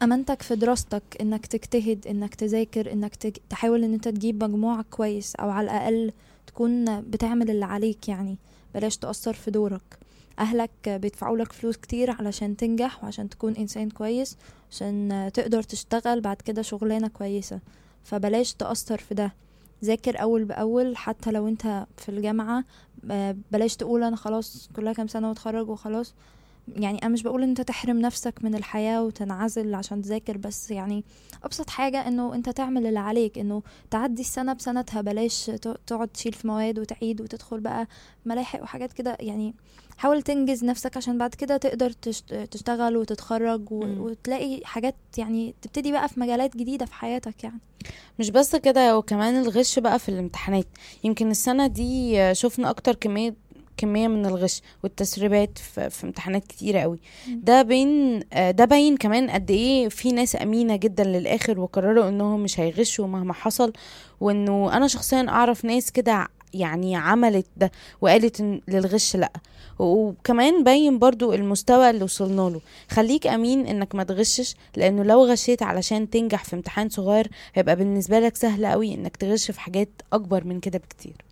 امانتك في دراستك انك تجتهد انك تذاكر انك تج... تحاول ان انت تجيب مجموع كويس او على الاقل تكون بتعمل اللي عليك يعني بلاش تأثر في دورك اهلك بيدفعوا لك فلوس كتير علشان تنجح وعشان تكون انسان كويس عشان تقدر تشتغل بعد كده شغلانة كويسة فبلاش تأثر في ده ذاكر اول باول حتى لو انت في الجامعة آه، بلاش تقول انا خلاص كلها كام سنة واتخرج وخلاص يعني انا مش بقول ان انت تحرم نفسك من الحياة وتنعزل عشان تذاكر بس يعني ابسط حاجة انه انت تعمل اللي عليك انه تعدي السنة بسنتها بلاش ت- تقعد تشيل في مواد وتعيد وتدخل بقى ملاحق وحاجات كده يعني حاول تنجز نفسك عشان بعد كده تقدر تشت- تشتغل وتتخرج و- مم. وتلاقي حاجات يعني تبتدي بقى في مجالات جديدة في حياتك يعني مش بس كده وكمان الغش بقى في الامتحانات يمكن السنة دي شفنا أكتر كمية كمية من الغش والتسريبات في, في امتحانات كتيرة قوي مم. ده بين آه، ده باين كمان قد ايه في ناس أمينة جدا للآخر وقرروا انهم مش هيغشوا مهما حصل وانه انا شخصيا اعرف ناس كده يعني عملت ده وقالت إن للغش لا وكمان باين برضو المستوى اللي وصلنا له خليك امين انك ما تغشش لانه لو غشيت علشان تنجح في امتحان صغير هيبقى بالنسبة لك سهل قوي انك تغش في حاجات اكبر من كده بكتير